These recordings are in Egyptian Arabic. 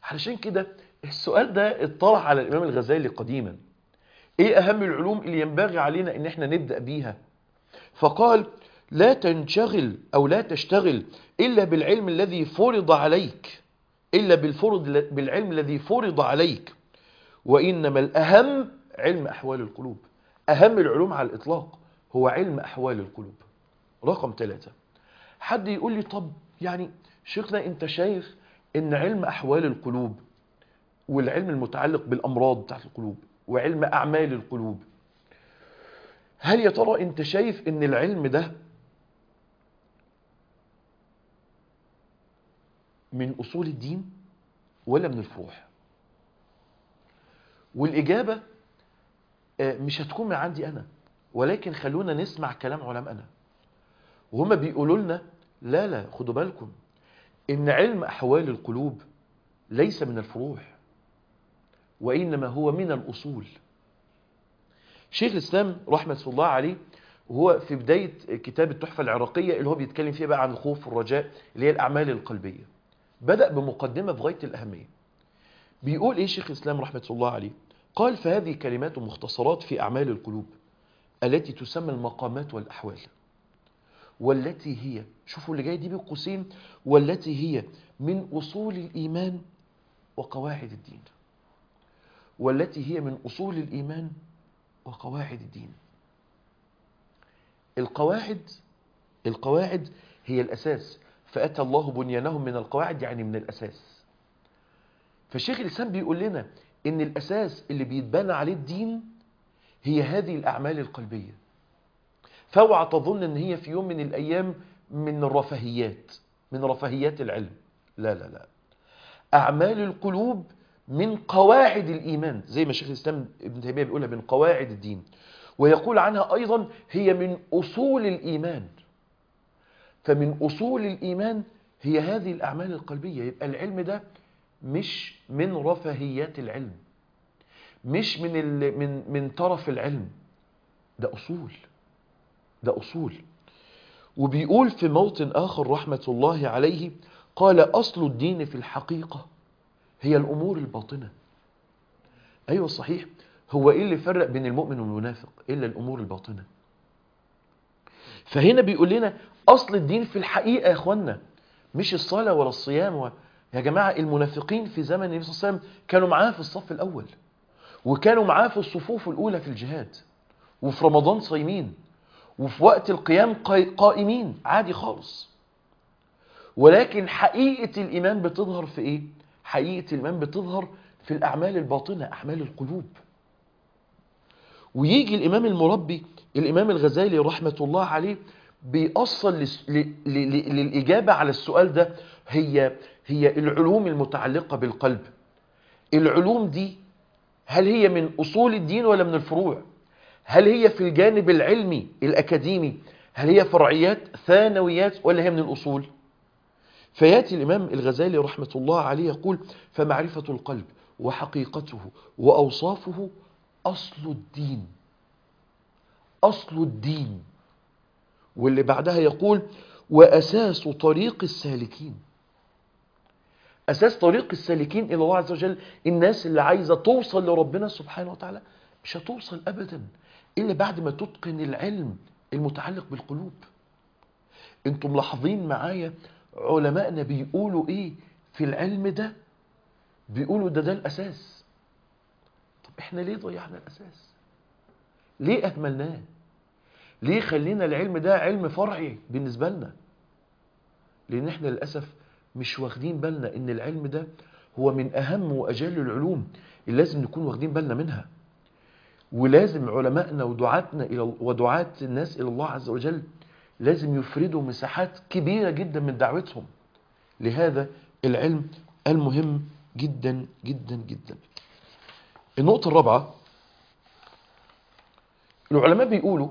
علشان كده السؤال ده اتطرح على الإمام الغزالي قديما ايه أهم العلوم اللي ينبغي علينا ان احنا نبدأ بيها فقال لا تنشغل أو لا تشتغل إلا بالعلم الذي فرض عليك إلا بالفرض بالعلم الذي فرض عليك وإنما الأهم علم أحوال القلوب أهم العلوم على الإطلاق هو علم أحوال القلوب رقم ثلاثة حد يقول لي طب يعني شيخنا أنت شايف أن علم أحوال القلوب والعلم المتعلق بالأمراض بتاعت القلوب وعلم أعمال القلوب هل يا ترى أنت شايف أن العلم ده من أصول الدين ولا من الفروع والإجابة مش هتكون من عندي أنا ولكن خلونا نسمع كلام علماءنا وهما بيقولوا لنا لا لا خدوا بالكم إن علم أحوال القلوب ليس من الفروع وإنما هو من الأصول شيخ الإسلام رحمة الله عليه وهو في بداية كتاب التحفة العراقية اللي هو بيتكلم فيها بقى عن الخوف والرجاء اللي هي الأعمال القلبية بدأ بمقدمة في غاية الأهمية بيقول إيه شيخ الإسلام رحمة الله عليه قال فهذه كلمات مختصرات في أعمال القلوب التي تسمى المقامات والأحوال والتي هي شوفوا اللي جاي دي بقوسين والتي هي من أصول الإيمان وقواعد الدين والتي هي من أصول الإيمان وقواعد الدين القواعد القواعد هي الأساس فأتى الله بنيانهم من القواعد يعني من الأساس فالشيخ الإسلام بيقول لنا إن الأساس اللي بيتبنى عليه الدين هي هذه الأعمال القلبية فاوعى تظن إن هي في يوم من الأيام من الرفاهيات من رفاهيات العلم لا لا لا أعمال القلوب من قواعد الإيمان زي ما شيخ الإسلام ابن تيمية بيقولها من قواعد الدين ويقول عنها أيضا هي من أصول الإيمان فمن أصول الإيمان هي هذه الأعمال القلبية يبقى العلم ده مش من رفاهيات العلم مش من ال... من من طرف العلم ده أصول ده أصول وبيقول في موطن آخر رحمة الله عليه قال أصل الدين في الحقيقة هي الأمور الباطنة أيوة صحيح هو إيه اللي فرق بين المؤمن والمنافق إلا الأمور الباطنة فهنا بيقول لنا أصل الدين في الحقيقة يا أخوانا مش الصلاة ولا الصيام و... يا جماعة المنافقين في زمن النبي صلى الله عليه وسلم كانوا معاه في الصف الأول وكانوا معاه في الصفوف الأولى في الجهاد وفي رمضان صايمين وفي وقت القيام قائمين عادي خالص ولكن حقيقة الإيمان بتظهر في إيه؟ حقيقة الإيمان بتظهر في الأعمال الباطنة أعمال القلوب ويجي الإمام المربي الإمام الغزالي رحمة الله عليه بيأصل للإجابة على السؤال ده هي هي العلوم المتعلقة بالقلب العلوم دي هل هي من أصول الدين ولا من الفروع هل هي في الجانب العلمي الأكاديمي هل هي فرعيات ثانويات ولا هي من الأصول فياتي الإمام الغزالي رحمة الله عليه يقول فمعرفة القلب وحقيقته وأوصافه أصل الدين أصل الدين واللي بعدها يقول وأساس طريق السالكين أساس طريق السالكين إلى الله عز وجل الناس اللي عايزة توصل لربنا سبحانه وتعالى مش هتوصل أبدا إلا بعد ما تتقن العلم المتعلق بالقلوب انتم ملاحظين معايا علمائنا بيقولوا ايه في العلم ده بيقولوا ده ده الأساس طب احنا ليه ضيعنا الأساس ليه أهملناه ليه خلينا العلم ده علم فرعي بالنسبة لنا لأن احنا للأسف مش واخدين بالنا ان العلم ده هو من أهم وأجل العلوم اللي لازم نكون واخدين بالنا منها ولازم علمائنا ودعاتنا إلى ودعاة الناس إلى الله عز وجل لازم يفردوا مساحات كبيرة جدا من دعوتهم لهذا العلم المهم جدا جدا جدا النقطة الرابعة العلماء بيقولوا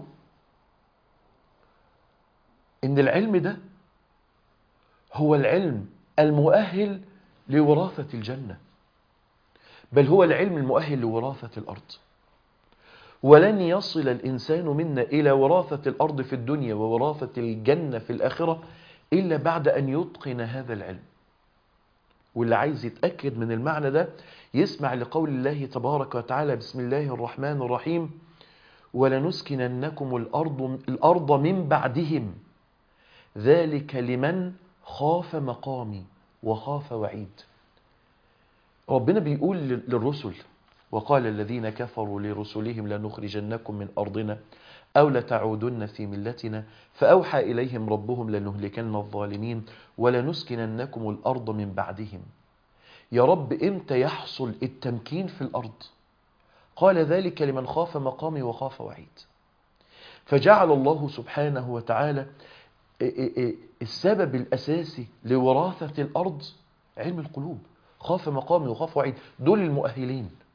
ان العلم ده هو العلم المؤهل لوراثة الجنة بل هو العلم المؤهل لوراثة الأرض ولن يصل الإنسان منا إلى وراثة الأرض في الدنيا ووراثة الجنة في الآخرة إلا بعد أن يتقن هذا العلم واللي عايز يتأكد من المعنى ده يسمع لقول الله تبارك وتعالى بسم الله الرحمن الرحيم ولنسكننكم الأرض, الأرض من بعدهم ذلك لمن خاف مقامي وخاف وعيد ربنا بيقول للرسل وقال الذين كفروا لرسلهم لنخرجنكم من أرضنا أو لتعودن في ملتنا فأوحى إليهم ربهم لنهلكن الظالمين ولنسكننكم الأرض من بعدهم يا رب إمتى يحصل التمكين في الأرض قال ذلك لمن خاف مقامي وخاف وعيد فجعل الله سبحانه وتعالى السبب الأساسي لوراثة الأرض علم القلوب خاف مقامي وخاف وعيد دول المؤهلين